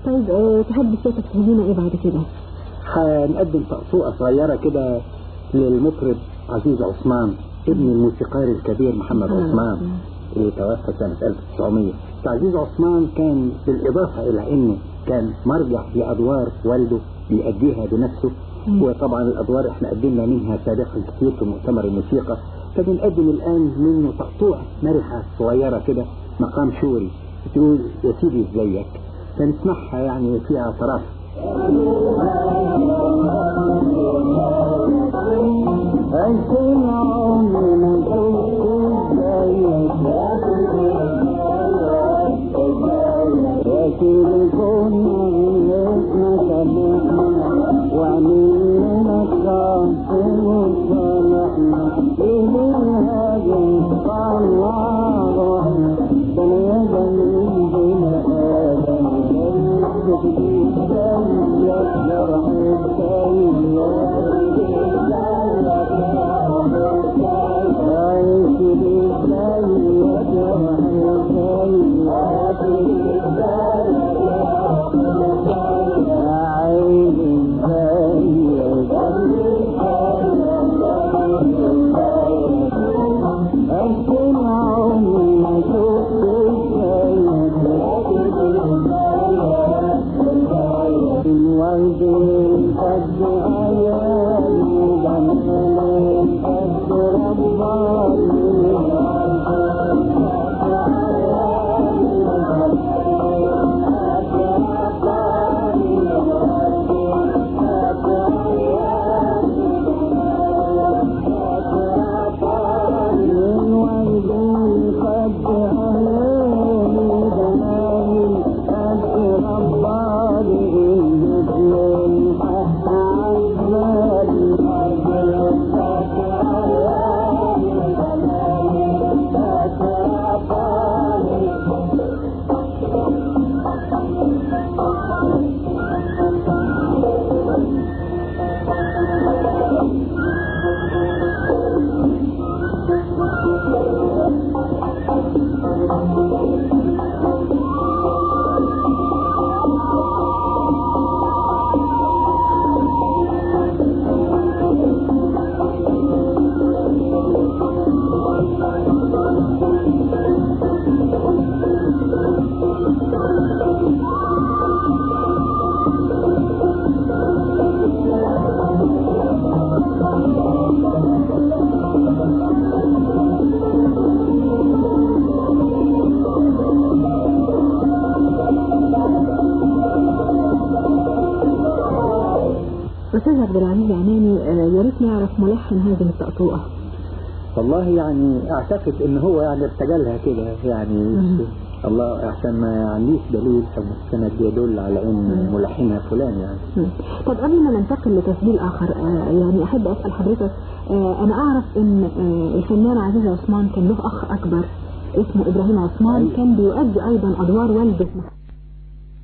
طيب آه، تحب سيادتك تهدينا ايه بعد كده؟ هنقدم تقطوعة صغيرة كده للمطرب عزيز عثمان ابن الموسيقار الكبير محمد محمد عثمان عثمان. اللي توفى سنة 1900 عزيز عثمان كان بالإضافة إلى أنه كان مرجع لأدوار والده بيأديها بنفسه مم. وطبعا الأدوار احنا قدمنا منها سابقا كتير في مؤتمر الموسيقى فبنقدم الآن منه تقطوع مرحة صغيرة كده مقام شوري تقول يا سيدي ازيك فنسمعها يعني فيها طرف أكل عمري ما شفت زيك يا سيدي كنا غلطنا سامحنا وعملنا الصف وصالحنا إيه الهاجم طلع روحنا كان يا جميل بنا آدم تجيب زيك جرح الورد قد أيامي جمال قد من ورد قد أيامي جمال قد رباني مثل أستاذ عبد العزيز عناني آه، يا ريت نعرف ملحن هذه التقطوعة والله يعني اعتقد ان هو يعني ارتجلها كده يعني مم. الله احسن ما عنديش دليل او مستند يدل على ان ملحنها فلان يعني مم. طب قبل ما ننتقل لتسجيل آخر آه، يعني أحب أسأل حضرتك آه، أنا أعرف إن آه، الفنان عزيز عثمان كان له أخ أكبر اسمه إبراهيم عثمان أيوة. كان بيؤدي أيضا أدوار والده